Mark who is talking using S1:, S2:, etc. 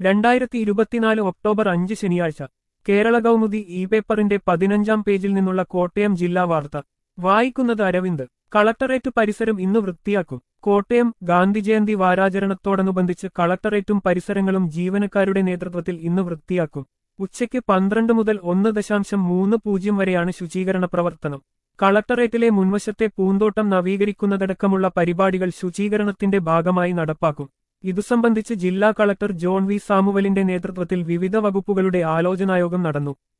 S1: രണ്ടായിരത്തി ഇരുപത്തിനാല് ഒക്ടോബർ അഞ്ച് ശനിയാഴ്ച കേരള കൗമുദി ഇ പേപ്പറിന്റെ പതിനഞ്ചാം പേജിൽ നിന്നുള്ള കോട്ടയം ജില്ലാ വാർത്ത വായിക്കുന്നത് അരവിന്ദ് കളക്ടറേറ്റ് പരിസരം ഇന്ന് വൃത്തിയാക്കും കോട്ടയം ഗാന്ധിജയന്തി വാരാചരണത്തോടനുബന്ധിച്ച് കളക്ടറേറ്റും പരിസരങ്ങളും ജീവനക്കാരുടെ നേതൃത്വത്തിൽ ഇന്ന് വൃത്തിയാക്കും ഉച്ചയ്ക്ക് പന്ത്രണ്ട് മുതൽ ഒന്ന് ദശാംശം മൂന്ന് പൂജ്യം വരെയാണ് ശുചീകരണ പ്രവർത്തനം കളക്ടറേറ്റിലെ മുൻവശത്തെ പൂന്തോട്ടം നവീകരിക്കുന്നതടക്കമുള്ള പരിപാടികൾ ശുചീകരണത്തിന്റെ ഭാഗമായി നടപ്പാക്കും ഇതു സംബന്ധിച്ച് ജില്ലാ കളക്ടർ ജോൺ വി സാമുവലിന്റെ നേതൃത്വത്തിൽ വിവിധ വകുപ്പുകളുടെ ആലോചനായോഗം നടന്നു